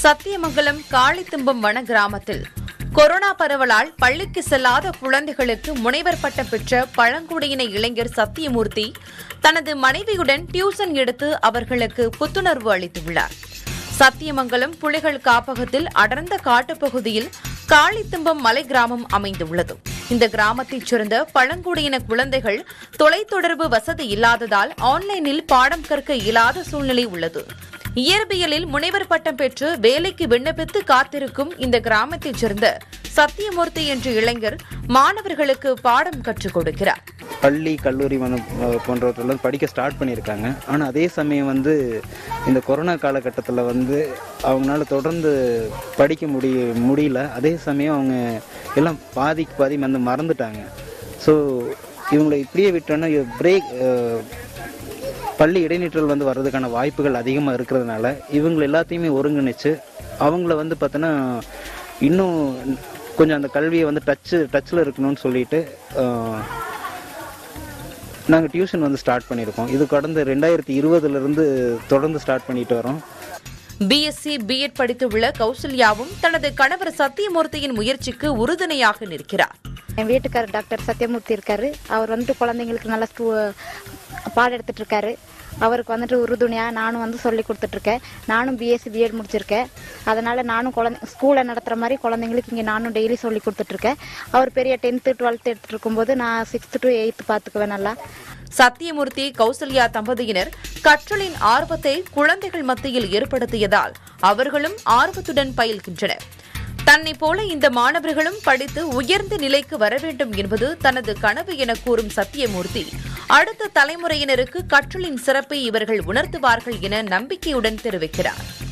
சத்தியமங்கலம் காளித்தும்பம் வன கிராமத்தில் கொரோனா பரவலால் பள்ளிக்கு செல்லாத குழந்தைகளுக்கு முனைவர் பட்டம் பெற்ற பழங்குடியின இளைஞர் சத்தியமூர்த்தி தனது மனைவியுடன் டியூசன் எடுத்து அவர்களுக்கு புத்துணர்வு அளித்துள்ளார் சத்தியமங்கலம் புலிகள் காப்பகத்தில் அடர்ந்த காட்டுப்பகுதியில் காளித்தும்பம் மலை கிராமம் அமைந்துள்ளது இந்த கிராமத்தைச் சேர்ந்த பழங்குடியின குழந்தைகள் தொலைத்தொடர்பு வசதி இல்லாததால் ஆன்லைனில் பாடம் கற்க இயலாத சூழ்நிலை உள்ளது இயற்பியலில் முனைவர் பட்டம் பெற்று வேலைக்கு விண்ணப்பித்து காத்திருக்கும் இந்த கிராமத்தைச் சேர்ந்த சத்தியமூர்த்தி என்ற இளைஞர் மாணவர்களுக்கு பாடம் கற்றுக் கொடுக்கிறார் பள்ளி கல்லூரி வந்து போன்றவற்றில் வந்து படிக்க ஸ்டார்ட் பண்ணியிருக்காங்க ஆனால் அதே சமயம் வந்து இந்த கொரோனா காலகட்டத்தில் வந்து அவங்களால தொடர்ந்து படிக்க முடிய முடியல அதே சமயம் அவங்க எல்லாம் பாதிக்கு பாதி வந்து மறந்துட்டாங்க ஸோ இவங்களை இப்படியே விட்டோன்னா பிரேக் பள்ளி இடைநிற்றல் வந்து வர்றதுக்கான வாய்ப்புகள் அதிகமாக இருக்கிறதுனால இவங்க எல்லாத்தையுமே ஒருங்கிணைச்சு அவங்கள வந்து பார்த்தோன்னா இன்னும் கொஞ்சம் அந்த கல்வியை வந்து டச்சு டச்சில் இருக்கணும்னு சொல்லிட்டு நாங்கள் டியூஷன் வந்து ஸ்டார்ட் பண்ணியிருக்கோம் இது கடந்த ரெண்டாயிரத்தி இருபதுலேருந்து தொடர்ந்து ஸ்டார்ட் பண்ணிட்டு வரோம் பிஎஸ்சி பிஎட் படித்துள்ள கௌசல்யாவும் தனது கணவர் சத்தியமூர்த்தியின் முயற்சிக்கு உறுதுணையாக நிற்கிறார் என் வீட்டுக்காரர் டாக்டர் சத்யமூர்த்தி இருக்காரு அவர் வந்துட்டு குழந்தைங்களுக்கு நல்லா ஸ்டூ பாடம் எடுத்துட்டு இருக்காரு அவருக்கு வந்துட்டு உறுதுணையாக நானும் வந்து சொல்லி கொடுத்துட்ருக்கேன் நானும் பிஎஸ்சி பிஎட் முடிச்சிருக்கேன் அதனால் நானும் குழந்தை ஸ்கூலை நடத்துகிற மாதிரி குழந்தைங்களுக்கு இங்கே நானும் டெய்லி சொல்லி கொடுத்துட்ருக்கேன் அவர் பெரிய டென்த்து டுவெல்த்து எடுத்துகிட்டு இருக்கும்போது நான் சிக்ஸ்த்து டு எயித்து பார்த்துக்குவேன் நல்லா சத்தியமூர்த்தி கௌசல்யா தம்பதியினர் கற்றலின் ஆர்வத்தை குழந்தைகள் மத்தியில் ஏற்படுத்தியதால் அவர்களும் ஆர்வத்துடன் பயில்கின்றனர் தன்னை போல இந்த மாணவர்களும் படித்து உயர்ந்த நிலைக்கு வர வேண்டும் என்பது தனது கனவு என கூறும் சத்தியமூர்த்தி அடுத்த தலைமுறையினருக்கு கற்றலின் சிறப்பை இவர்கள் உணர்த்துவார்கள் என நம்பிக்கையுடன் தெரிவிக்கிறார்